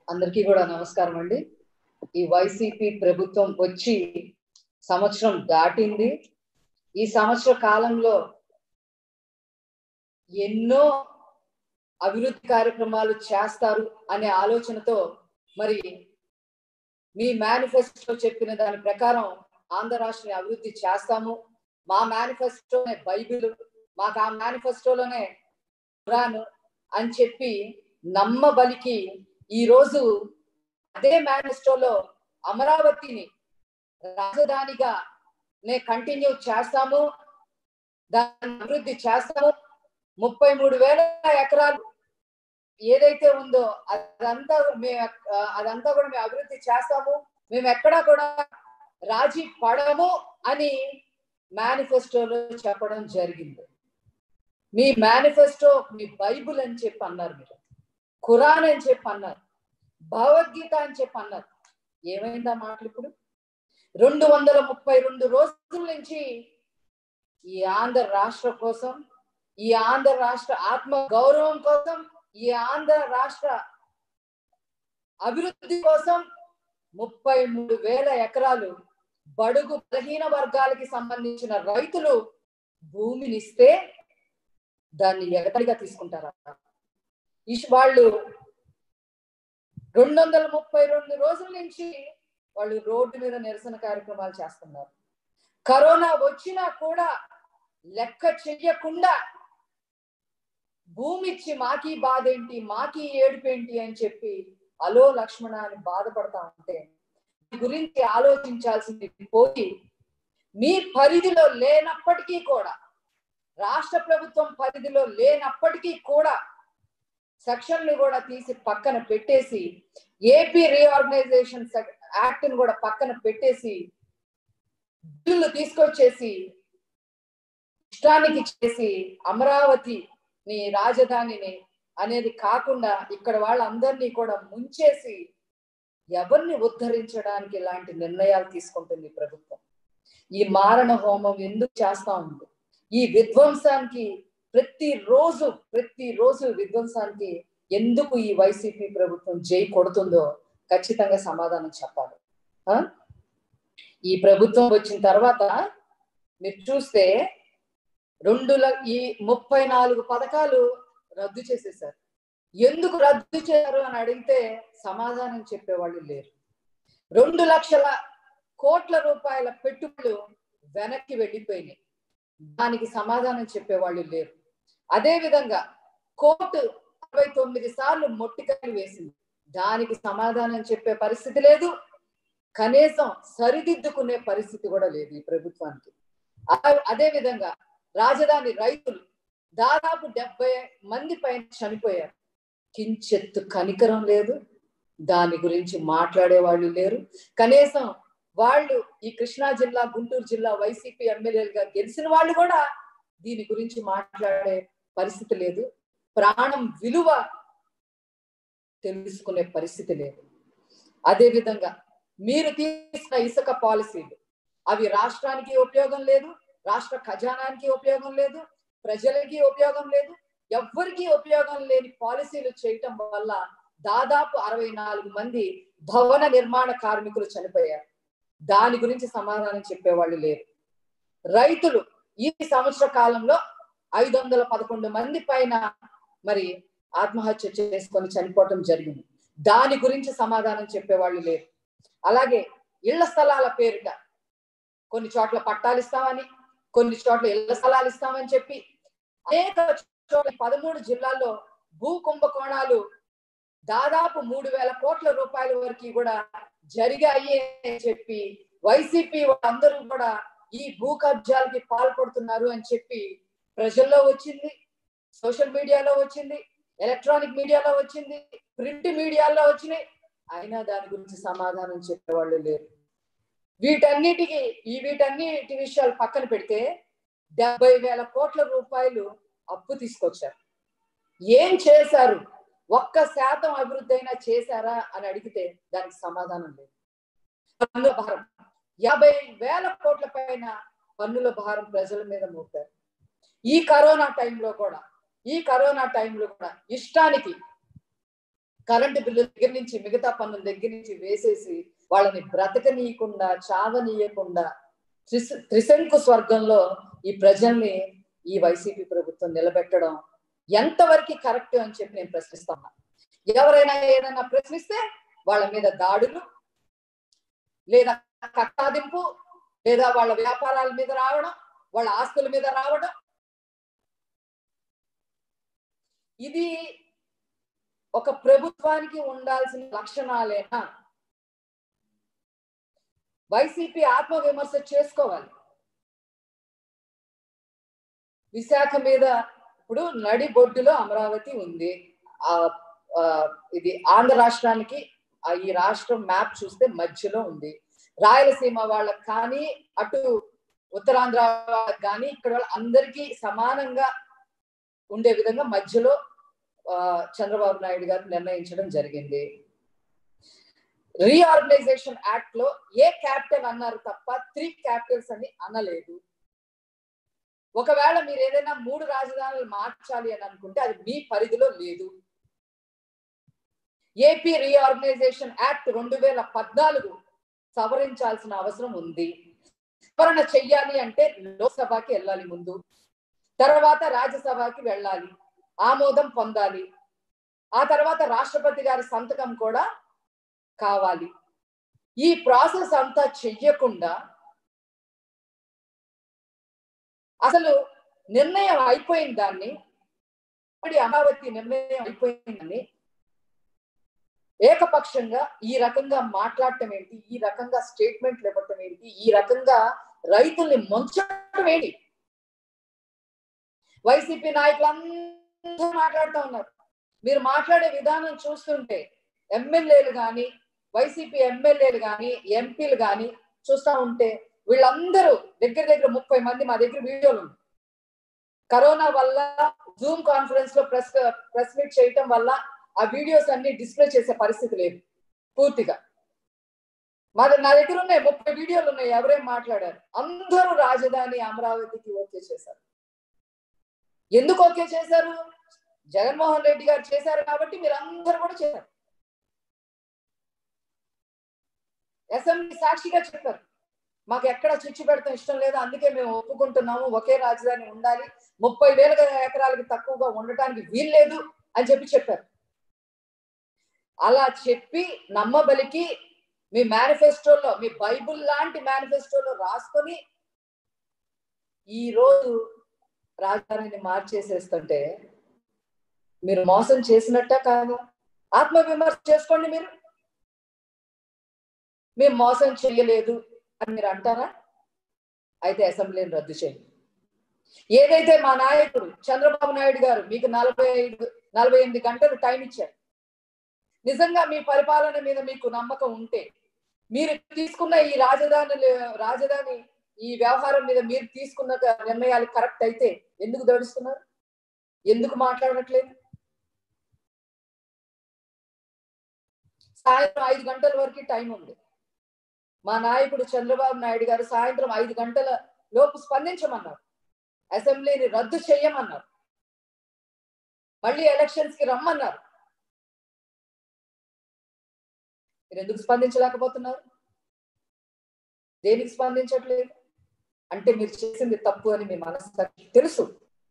అందరికీ కూడా నమస్కారం అండి ఈ వైసీపీ ప్రభుత్వం వచ్చి సంవత్సరం దాటింది ఈ సంవత్సర కాలంలో ఎన్నో అభివృద్ధి కార్యక్రమాలు చేస్తారు అనే ఆలోచనతో మరి మీ మేనిఫెస్టో చెప్పిన దాని ప్రకారం ఆంధ్ర రాష్ట్రాన్ని అభివృద్ధి చేస్తాము మా మేనిఫెస్టోనే బైబిల్ మాకు ఆ మేనిఫెస్టోలోనే ఖురాన్ అని చెప్పి నమ్మబలికి ఈ రోజు అదే మేనిఫెస్టోలో అమరావతిని రాజధానిగా నే కంటిన్యూ చేస్తాము దాన్ని అభివృద్ధి చేస్తాము ముప్పై మూడు వేల ఎకరాలు ఏదైతే ఉందో అదంతా మేము అదంతా కూడా మేము అభివృద్ధి చేస్తాము మేము ఎక్కడా కూడా రాజీ పడము అని మేనిఫెస్టోలో చెప్పడం జరిగింది మీ మేనిఫెస్టో మీ బైబుల్ అని చెప్పి అన్నారు మీరు ఖురాన్ అని చెప్పి అన్నారు భగవద్గీత అని చెప్పి అన్నారు ఏమైందా మాటలు ఇప్పుడు రెండు వందల ముప్పై రెండు రోజుల నుంచి ఈ ఆంధ్ర రాష్ట్ర కోసం ఈ ఆంధ్ర రాష్ట్ర ఆత్మ గౌరవం కోసం ఈ ఆంధ్ర రాష్ట్ర అభివృద్ధి కోసం ముప్పై మూడు వేల ఎకరాలు బడుగు బలహీన వర్గాలకి సంబంధించిన రైతులు భూమినిస్తే దాన్ని ఎగతడిగా తీసుకుంటారా వాళ్ళు రెండు వందల ముప్పై రెండు రోజుల నుంచి వాళ్ళు రోడ్డు మీద నిరసన కార్యక్రమాలు చేస్తున్నారు కరోనా వచ్చినా కూడా లెక్క చెయ్యకుండా భూమి ఇచ్చి మాకి బాధ ఏంటి మాకి ఏడుపేంటి అని చెప్పి అలో లక్ష్మణ అని బాధపడతా ఉంటే గురించి ఆలోచించాల్సింది పోయి మీ పరిధిలో లేనప్పటికీ కూడా రాష్ట్ర ప్రభుత్వం పరిధిలో లేనప్పటికీ కూడా సెక్షన్లు కూడా తీసి పక్కన పెట్టేసి ఏపీ రీఆర్గనైజేషన్ యాక్ట్ ని కూడా పక్కన పెట్టేసి బిల్లులు తీసుకొచ్చేసి ఇష్టానికి చేసి అమరావతి నీ రాజధానిని అనేది కాకుండా ఇక్కడ వాళ్ళందరినీ కూడా ముంచేసి ఎవరిని ఉద్ధరించడానికి ఇలాంటి నిర్ణయాలు తీసుకుంటుంది ప్రభుత్వం ఈ మారణ హోమం ఎందుకు చేస్తా ఉంది ఈ విధ్వంసానికి ప్రతి రోజు ప్రతి రోజు విధ్వంసానికి ఎందుకు ఈ వైసీపీ ప్రభుత్వం జై కొడుతుందో ఖచ్చితంగా సమాధానం చెప్పాలి ఈ ప్రభుత్వం వచ్చిన తర్వాత మీరు చూస్తే రెండు ఈ ముప్పై నాలుగు పథకాలు రద్దు చేసేసారు ఎందుకు రద్దు చేశారు అని అడిగితే సమాధానం చెప్పేవాళ్ళు లేరు రెండు లక్షల కోట్ల రూపాయల పెట్టుబడులు వెనక్కి వెళ్ళిపోయినాయి దానికి సమాధానం చెప్పేవాళ్ళు లేరు అదే విధంగా కోర్టు అరవై తొమ్మిది సార్లు మొట్టికాయలు వేసింది దానికి సమాధానం చెప్పే పరిస్థితి లేదు కనీసం సరిదిద్దుకునే పరిస్థితి కూడా లేదు ఈ ప్రభుత్వానికి అదే విధంగా రాజధాని రైతులు దాదాపు డెబ్బై మంది పైన చనిపోయారు కించెత్తు కనికరం లేదు దాని గురించి మాట్లాడే వాళ్ళు లేరు కనీసం వాళ్ళు ఈ కృష్ణా జిల్లా గుంటూరు జిల్లా వైసీపీ ఎమ్మెల్యేలుగా గెలిచిన వాళ్ళు కూడా దీని గురించి మాట్లాడే పరిస్థితి లేదు ప్రాణం విలువ తెలుసుకునే పరిస్థితి లేదు అదే విధంగా మీరు తీసుకున్న ఇసుక పాలసీలు అవి రాష్ట్రానికి ఉపయోగం లేదు రాష్ట్ర ఖజానానికి ఉపయోగం లేదు ప్రజలకి ఉపయోగం లేదు ఎవ్వరికీ ఉపయోగం లేని పాలసీలు చేయటం వల్ల దాదాపు అరవై నాలుగు మంది భవన నిర్మాణ కార్మికులు చనిపోయారు దాని గురించి సమాధానం చెప్పేవాళ్ళు లేరు రైతులు ఈ సంవత్సర కాలంలో ఐదు వందల పదకొండు మంది పైన మరి ఆత్మహత్య చేసుకొని చనిపోవటం జరిగింది దాని గురించి సమాధానం చెప్పేవాళ్ళు లేరు అలాగే ఇళ్ల స్థలాల పేరిట కొన్ని చోట్ల పట్టాలు ఇస్తామని కొన్ని చోట్ల ఇళ్ల స్థలాలు ఇస్తామని చెప్పి అనేక చోట్ల పదమూడు జిల్లాల్లో భూ కుంభకోణాలు దాదాపు మూడు వేల కోట్ల రూపాయల వరకు కూడా జరిగాయి అని చెప్పి వైసీపీ అందరూ కూడా ఈ భూ కబ్జాలకి పాల్పడుతున్నారు అని చెప్పి ప్రజల్లో వచ్చింది సోషల్ మీడియాలో వచ్చింది ఎలక్ట్రానిక్ మీడియాలో వచ్చింది ప్రింట్ మీడియాలో వచ్చినాయి అయినా దాని గురించి సమాధానం చెప్పేవాళ్ళు లేరు వీటన్నిటికి ఈ వీటన్నిటి విషయాలు పక్కన పెడితే డెబ్బై వేల కోట్ల రూపాయలు అప్పు తీసుకొచ్చారు ఏం చేశారు ఒక్క శాతం అభివృద్ధి అయినా చేశారా అని అడిగితే దానికి సమాధానం లేదు పన్నుల భారం యాభై వేల కోట్ల పైన పన్నుల భారం ప్రజల మీద మోపారు ఈ కరోనా టైంలో కూడా ఈ కరోనా టైంలో కూడా ఇష్టానికి కరెంటు బిల్లు దగ్గర నుంచి మిగతా పన్నుల దగ్గర నుంచి వేసేసి వాళ్ళని బ్రతకనీయకుండా చావనీయకుండా త్రిశ త్రిశంకు స్వర్గంలో ఈ ప్రజల్ని ఈ వైసీపీ ప్రభుత్వం నిలబెట్టడం ఎంతవరకు కరెక్ట్ అని చెప్పి నేను ప్రశ్నిస్తున్నా ఎవరైనా ఏదైనా ప్రశ్నిస్తే వాళ్ళ మీద దాడులు లేదా కట్టాదింపు లేదా వాళ్ళ వ్యాపారాల మీద రావడం వాళ్ళ ఆస్తుల మీద రావడం ఇది ఒక ప్రభుత్వానికి ఉండాల్సిన లక్షణాలేనా వైసీపీ ఆత్మవిమర్శ చేసుకోవాలి విశాఖ మీద ఇప్పుడు నడి బొడ్డులో అమరావతి ఉంది ఆ ఇది ఆంధ్ర రాష్ట్రానికి ఈ రాష్ట్రం మ్యాప్ చూస్తే మధ్యలో ఉంది రాయలసీమ వాళ్ళకి కానీ అటు ఉత్తరాంధ్ర వాళ్ళకి కానీ ఇక్కడ అందరికీ సమానంగా ఉండే విధంగా మధ్యలో చంద్రబాబు నాయుడు గారు నిర్ణయించడం జరిగింది రీఆర్గనైజేషన్ యాక్ట్ లో ఏ క్యాపిటల్ అన్నారు తప్ప త్రీ క్యాపిటల్స్ అని అనలేదు ఒకవేళ మీరు ఏదైనా మూడు రాజధానులు మార్చాలి అని అనుకుంటే అది మీ పరిధిలో లేదు ఏపీ రీఆర్గనైజేషన్ యాక్ట్ రెండు వేల పద్నాలుగు సవరించాల్సిన అవసరం ఉంది సవరణ చెయ్యాలి అంటే లోక్సభకి వెళ్ళాలి ముందు తర్వాత రాజ్యసభకి వెళ్ళాలి ఆమోదం పొందాలి ఆ తర్వాత రాష్ట్రపతి గారి సంతకం కూడా కావాలి ఈ ప్రాసెస్ అంతా చెయ్యకుండా అసలు నిర్ణయం అయిపోయిన దాన్ని అమరావతి నిర్ణయం అయిపోయిందని ఏకపక్షంగా ఈ రకంగా మాట్లాడటం ఏంటి ఈ రకంగా స్టేట్మెంట్లు ఇవ్వటం ఏంటి ఈ రకంగా రైతుల్ని ముంచడం ఏంటి వైసీపీ నాయకులందరూ మాట్లాడుతూ ఉన్నారు మీరు మాట్లాడే విధానం చూస్తుంటే ఎమ్మెల్యేలు కానీ వైసీపీ ఎమ్మెల్యేలు కానీ ఎంపీలు కానీ చూస్తూ ఉంటే వీళ్ళందరూ దగ్గర దగ్గర ముప్పై మంది మా దగ్గర వీడియోలు ఉంది కరోనా వల్ల జూమ్ కాన్ఫరెన్స్ లో ప్రెస్ ప్రెస్ మీట్ చేయటం వల్ల ఆ వీడియోస్ అన్ని డిస్ప్లే చేసే పరిస్థితి లేదు పూర్తిగా మా నా దగ్గర ఉన్నాయి ముప్పై వీడియోలు ఉన్నాయి ఎవరేం మాట్లాడారు అందరూ రాజధాని అమరావతికి ఓకే చేశారు ఎందుకు ఓకే చేశారు జగన్మోహన్ రెడ్డి గారు చేశారు కాబట్టి మీరు అందరూ కూడా చేశారు అసెంబ్లీ సాక్షిగా చెప్పారు మాకు ఎక్కడ చిచ్చు పెడతాం ఇష్టం లేదు అందుకే మేము ఒప్పుకుంటున్నాము ఒకే రాజధాని ఉండాలి ముప్పై వేల ఎకరాలకి తక్కువగా ఉండటానికి వీల్లేదు అని చెప్పి చెప్పారు అలా చెప్పి నమ్మబలికి మీ మేనిఫెస్టోలో మీ బైబుల్ లాంటి మేనిఫెస్టోలో రాసుకొని ఈ రోజు రాజధానిని మార్చేసేస్తుంటే మీరు మోసం చేసినట్ట కాదు ఆత్మవిమర్శ చేసుకోండి మీరు మేము మోసం చేయలేదు అని మీరు అంటారా అయితే అసెంబ్లీని రద్దు చేయండి ఏదైతే మా నాయకుడు చంద్రబాబు నాయుడు గారు మీకు నలభై ఐదు నలభై ఎనిమిది గంటలు టైం ఇచ్చారు నిజంగా మీ పరిపాలన మీద మీకు నమ్మకం ఉంటే మీరు తీసుకున్న ఈ రాజధాని రాజధాని ఈ వ్యవహారం మీద మీరు తీసుకున్న నిర్ణయాలు కరెక్ట్ అయితే ఎందుకు దడుస్తున్నారు ఎందుకు మాట్లాడట్లేదు సాయంత్రం ఐదు గంటల వరకు టైం ఉంది మా నాయకుడు చంద్రబాబు నాయుడు గారు సాయంత్రం ఐదు గంటల లోపు స్పందించమన్నారు అసెంబ్లీని రద్దు చేయమన్నారు మళ్ళీ ఎలక్షన్స్ కి రమ్మన్నారు మీరు ఎందుకు స్పందించలేకపోతున్నారు దేనికి స్పందించట్లేదు అంటే మీరు చేసింది తప్పు అని మీ మనసు తెలుసు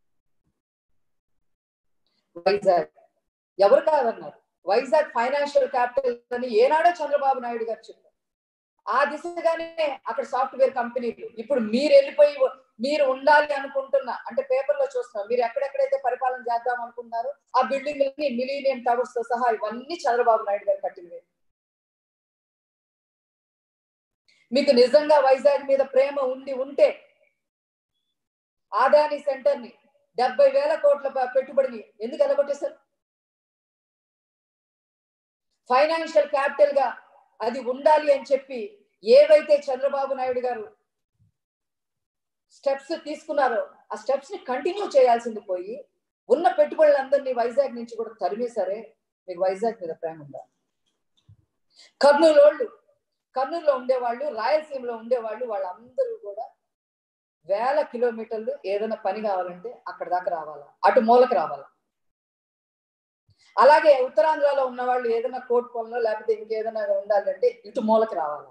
వైజాగ్ ఎవరు కాదన్నారు వైజాగ్ ఫైనాన్షియల్ క్యాపిటల్ అని ఏనాడో చంద్రబాబు నాయుడు గారు చెప్పారు ఆ దిశగానే అక్కడ సాఫ్ట్వేర్ కంపెనీలు ఇప్పుడు మీరు వెళ్ళిపోయి మీరు ఉండాలి అనుకుంటున్న అంటే పేపర్లో చూస్తున్నాం మీరు ఎక్కడెక్కడైతే పరిపాలన చేద్దాం అనుకున్నారో ఆ బిల్డింగ్ మిలీనియం టవర్స్ తో సహా ఇవన్నీ చంద్రబాబు నాయుడు గారు కట్టినవి మీకు నిజంగా వైజాగ్ మీద ప్రేమ ఉండి ఉంటే ఆదాని సెంటర్ ని డెబ్బై వేల కోట్ల పెట్టుబడిని ఎందుకు ఎలగొట్టేశారు ఫైనాన్షియల్ క్యాపిటల్ గా అది ఉండాలి అని చెప్పి ఏవైతే చంద్రబాబు నాయుడు గారు స్టెప్స్ తీసుకున్నారో ఆ స్టెప్స్ ని కంటిన్యూ చేయాల్సింది పోయి ఉన్న పెట్టుబడులందరినీ వైజాగ్ నుంచి కూడా తరిమేసరే మీకు వైజాగ్ మీద ప్రేమ ఉందా కర్నూలు వాళ్ళు కర్నూలులో ఉండేవాళ్ళు రాయలసీమలో ఉండేవాళ్ళు వాళ్ళందరూ కూడా వేల కిలోమీటర్లు ఏదైనా పని కావాలంటే అక్కడ దాకా రావాలా అటు మూలకు రావాలా అలాగే ఉత్తరాంధ్రలో ఉన్న వాళ్ళు ఏదైనా కోర్టు పనులు లేకపోతే ఇంకేదైనా ఉండాలంటే ఇటు మూలకి రావాలి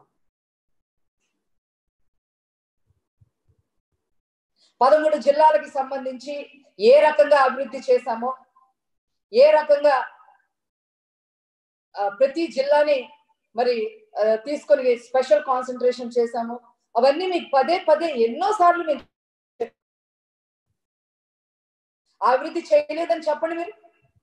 పదమూడు జిల్లాలకి సంబంధించి ఏ రకంగా అభివృద్ధి చేశామో ఏ రకంగా ఆ, ప్రతి జిల్లాని మరి ఆ, తీసుకొని స్పెషల్ కాన్సన్ట్రేషన్ చేశాము అవన్నీ మీకు పదే పదే ఎన్నో సార్లు మీకు చెప్- అభివృద్ధి చేయలేదని చెప్పండి మీరు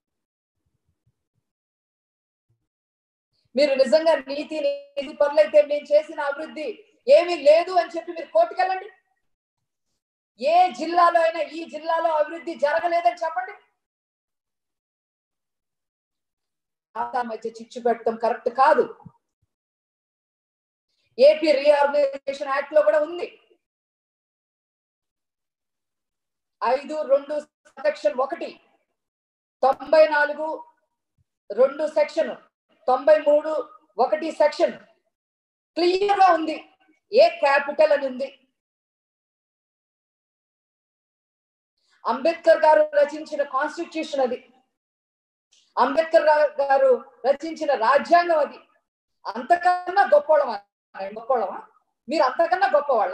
మీరు నిజంగా నీతి నీతి పనులైతే మేము చేసిన అభివృద్ధి ఏమీ లేదు అని చెప్పి మీరు కోర్టుకెళ్ళండి ఏ జిల్లాలో అయినా ఈ జిల్లాలో అభివృద్ధి జరగలేదని చెప్పండి ఖాతా మధ్య చిచ్చు పెట్టడం కరెక్ట్ కాదు ఏపీ రీఆర్గనైజేషన్ యాక్ట్ లో కూడా ఉంది ఐదు రెండు సెక్షన్ ఒకటి తొంభై నాలుగు రెండు సెక్షన్ తొంభై మూడు ఒకటి సెక్షన్ క్లియర్ గా ఉంది ఏ క్యాపిటల్ అని ఉంది అంబేద్కర్ గారు రచించిన కాన్స్టిట్యూషన్ అది అంబేద్కర్ గా- గారు రచించిన రాజ్యాంగం అది అంతకన్నా గొప్పవాళ్ళమా గొప్పవాళ్ళమా మీరు అంతకన్నా గొప్పవాళ్ళ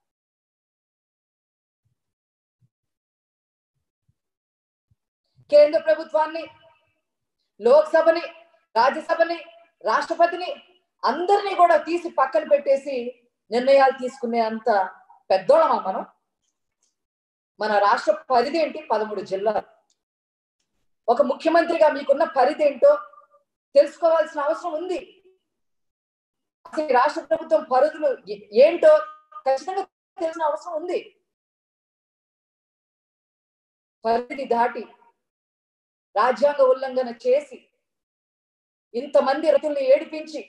కేంద్ర ప్రభుత్వాన్ని లోక్సభని రాజ్యసభని రాష్ట్రపతిని అందరినీ కూడా తీసి పక్కన పెట్టేసి నిర్ణయాలు తీసుకునే అంత పెద్దోళమా మనం మన రాష్ట్ర పరిధి ఏంటి పదమూడు జిల్లాలు ఒక ముఖ్యమంత్రిగా మీకున్న పరిధి ఏంటో తెలుసుకోవాల్సిన అవసరం ఉంది అసలు ఈ రాష్ట్ర ప్రభుత్వం పరిధులు ఏ- ఏంటో ఖచ్చితంగా తెలిసిన అవసరం ఉంది పరిధి దాటి రాజ్యాంగ ఉల్లంఘన చేసి ఇంతమంది రైతుల్ని ఏడిపించి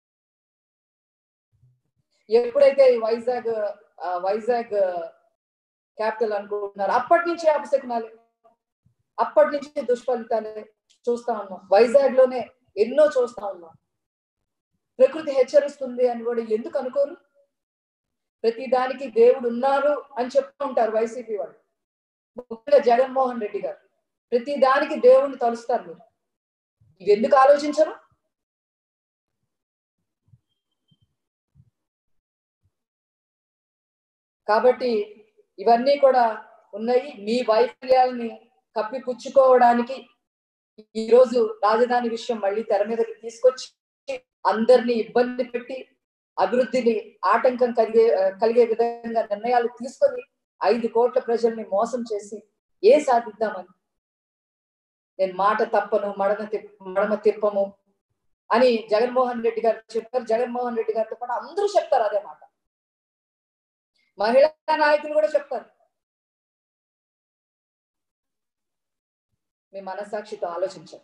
ఎప్పుడైతే ఈ వైజాగ్ ఆ, వైజాగ్ క్యాపిటల్ అనుకుంటున్నారు అప్పటి నుంచి అపశకునాలి అప్పటి నుంచి దుష్ఫలితాలు చూస్తా ఉన్నాం వైజాగ్ లోనే ఎన్నో చూస్తా ఉన్నాం ప్రకృతి హెచ్చరిస్తుంది అని కూడా ఎందుకు అనుకోరు ప్రతి దానికి దేవుడు ఉన్నారు అని చెప్తూ ఉంటారు వైసీపీ వాళ్ళు ముఖ్యంగా జగన్మోహన్ రెడ్డి గారు ప్రతి దానికి దేవుణ్ణి తలుస్తారు మీరు ఇది ఎందుకు ఆలోచించరు కాబట్టి ఇవన్నీ కూడా ఉన్నాయి మీ వైఫల్యాలని కప్పిపుచ్చుకోవడానికి ఈ రోజు రాజధాని విషయం మళ్ళీ తెర మీదకి తీసుకొచ్చి అందరినీ ఇబ్బంది పెట్టి అభివృద్ధిని ఆటంకం కలిగే కలిగే విధంగా నిర్ణయాలు తీసుకొని ఐదు కోట్ల ప్రజల్ని మోసం చేసి ఏ సాధిద్దామని నేను మాట తప్పను మడమ తిప్ మడమ తిప్పము అని జగన్మోహన్ రెడ్డి గారు చెప్పారు జగన్మోహన్ రెడ్డి గారితో పాటు అందరూ చెప్తారు అదే మాట మహిళా నాయకులు కూడా చెప్తారు మీ మనసాక్షితో ఆలోచించండి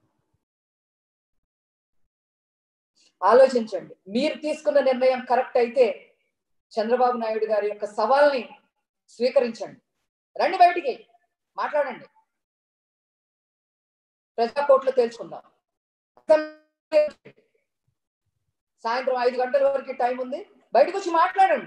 ఆలోచించండి మీరు తీసుకున్న నిర్ణయం కరెక్ట్ అయితే చంద్రబాబు నాయుడు గారి యొక్క సవాల్ని స్వీకరించండి రండి బయటికి మాట్లాడండి ప్రజా కోర్టులో తేల్చుకుందాం సాయంత్రం ఐదు గంటల వరకు టైం ఉంది బయటకు వచ్చి మాట్లాడండి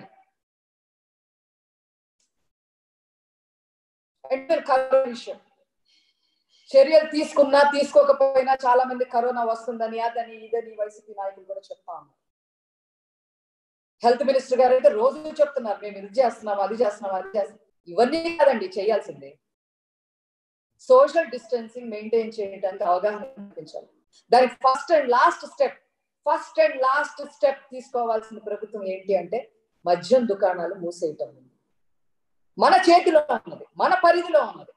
అంటే కరోనా విషయం చర్యలు తీసుకున్నా తీసుకోకపోయినా చాలా మంది కరోనా వస్తుందని అదని ఇదని వైసీపీ నాయకులు కూడా చెప్తా ఉన్నారు హెల్త్ మినిస్టర్ గారు అయితే రోజు చెప్తున్నారు మేము ఇది చేస్తున్నాం అది చేస్తున్నాం అది చేస్తున్నాం ఇవన్నీ కాదండి చేయాల్సిందే సోషల్ డిస్టెన్సింగ్ మెయింటైన్ చేయడానికి అవగాహన కల్పించాలి దానికి first and last step first and last step తీసుకోవాల్సిన ప్రభుత్వం ఏంటి అంటే మద్యం దుకాణాలు మూసేయటం మన చేతిలో ఉన్నది మన పరిధిలో ఉన్నది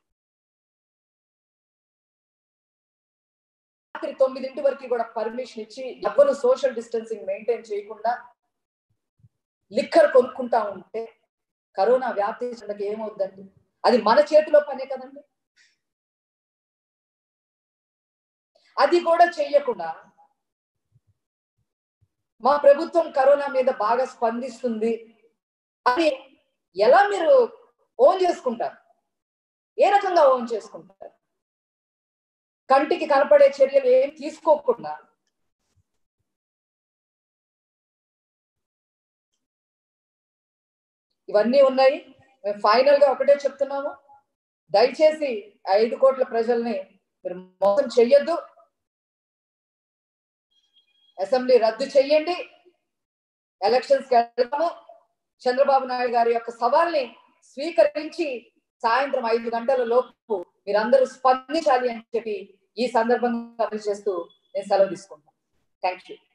రాత్రి తొమ్మిదింటి వరకు కూడా పర్మిషన్ ఇచ్చి ఎవరు సోషల్ డిస్టెన్సింగ్ మెయింటైన్ చేయకుండా లిక్కర్ కొనుక్కుంటా ఉంటే కరోనా వ్యాప్తి చెందక ఏమవుద్దండి అది మన చేతిలో పనే కదండి అది కూడా చెయ్యకుండా మా ప్రభుత్వం కరోనా మీద బాగా స్పందిస్తుంది అని ఎలా మీరు ఓన్ చేసుకుంటారు ఏ రకంగా ఓన్ చేసుకుంటారు కంటికి కనపడే చర్యలు ఏం తీసుకోకుండా ఇవన్నీ ఉన్నాయి మేము ఫైనల్ గా ఒకటే చెప్తున్నాము దయచేసి ఐదు కోట్ల ప్రజల్ని మీరు మోసం చెయ్యొద్దు అసెంబ్లీ రద్దు చెయ్యండి ఎలక్షన్స్ కి వెళ్తాము చంద్రబాబు నాయుడు గారి యొక్క సవాల్ని స్వీకరించి సాయంత్రం ఐదు గంటల లోపు మీరందరూ స్పందించాలి అని చెప్పి ఈ సందర్భంగా చేస్తూ నేను సెలవు తీసుకుంటాను థ్యాంక్ యూ